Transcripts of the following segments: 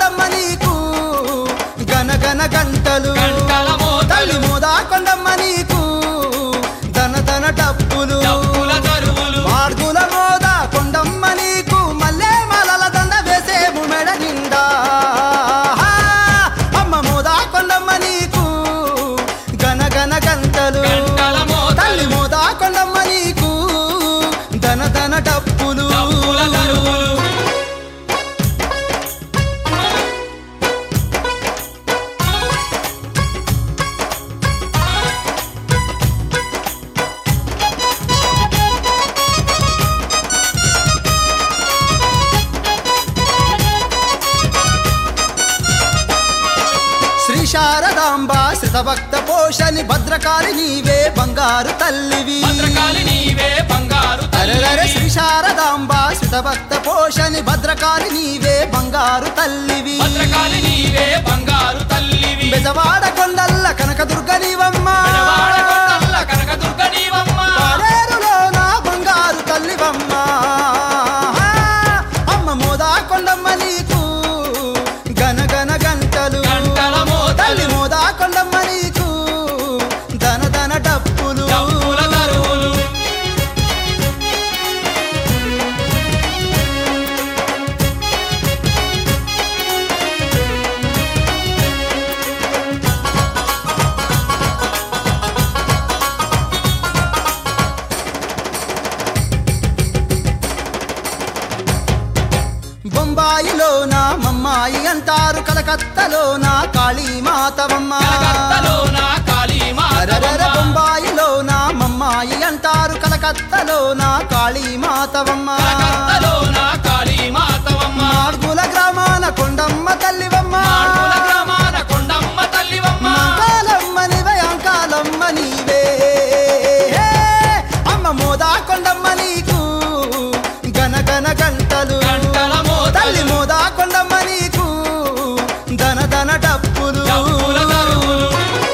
కొండమ్మ నీకు గన గన గంటలు గంటల మోతలు. తల్లి మోదా కొండమ్మ నీకు ధన ధన డప్పులు డప్పుల దరువులు మార్గుల మోద కొండమ్మ నీకు మల్లె మలల దండ వేసేము మెడ నిండా హా! అమ్మ మోద కొండమ్మ నీకు గన గన గంటలు గంటల మోతలు. తల్లి మోద కొండమ్మ నీకు ధన ధన డప్పులు డప్పుల దరువులు శ్రీ శారదాంబ శ్రితభక్త పోషని భద్రకాళి నీవే బంగారు తల్లివి భద్రకాళి నీవే బంగారు అరెరరె తల్లివి. శ్రీ శారదాంబ శ్రితభక్త పోషని భద్రకాళి నీవే బంగారు తల్లివి భద్రకాళి నీవే బంగారు తల్లివి బెజవాడ కొండల్ల కనకదుర్గ నీవమ్మ పెదవాడ కొండల్ల కనకదుర్గ నీవమ్మ పాలేరులోన బంగారు తల్లివమ్మ అమ్మ మోదా కొండమ్మ నీకు గన గన గంటలు గంటల మోతలు. తల్లి మోదా కొండమ్మ నీకు ధన ధన డప్పులు డప్పుల దరువులు బొంబాయిలోన మమ్మాయి అంటారు కలకత్తలోన కాళీమాతవమ్మ కలకత్తలోన కాళీ అరెరెరె మాతవమ్మ బొంబాయిలోన మమ్మాయి అంటారు కలకత్తలోన కాళీమాతవమ్మ కలకత్తలోన కాళీ మాతవమ్మ మార్గుల గ్రామాన కొండమ్మ తల్లివమ్మ మాడుగుల గ్రామాన కొండమ్మ తల్లివమ్మ మంగళమ్మ నీవే అంకాలమ్మ నీవే హే! అమ్మ మోదా కొండమ్మ నీకు గన గన గంటలు గంటల మోతలు. తల్లి మోదా కొండమ్మ నీకు ధన ధన డప్పులు డప్పుల దరువులు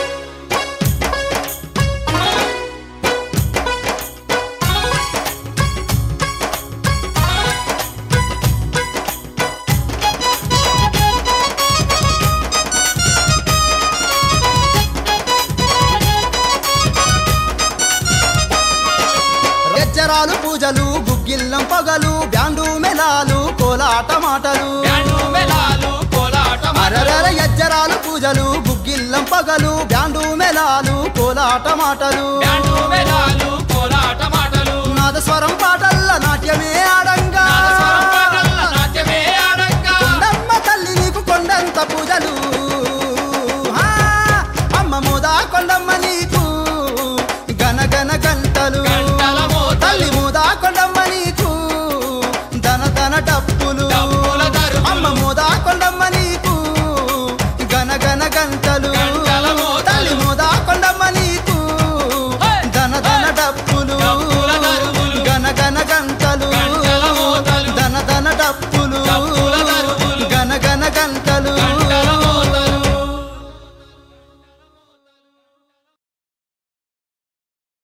గజ్జరాలు పూజలు గుగ్గిల్లం పొగలు బ్యాండు మెలాలు కోలాట మాటలు బ్యాండు మెలాలు కోలాట అరరర యజ్జరాలు పూజలు గుగ్గిల్లం పగలు బ్యాండు మెలాలు కోలాట మాటలు బ్యాండు మెలాలు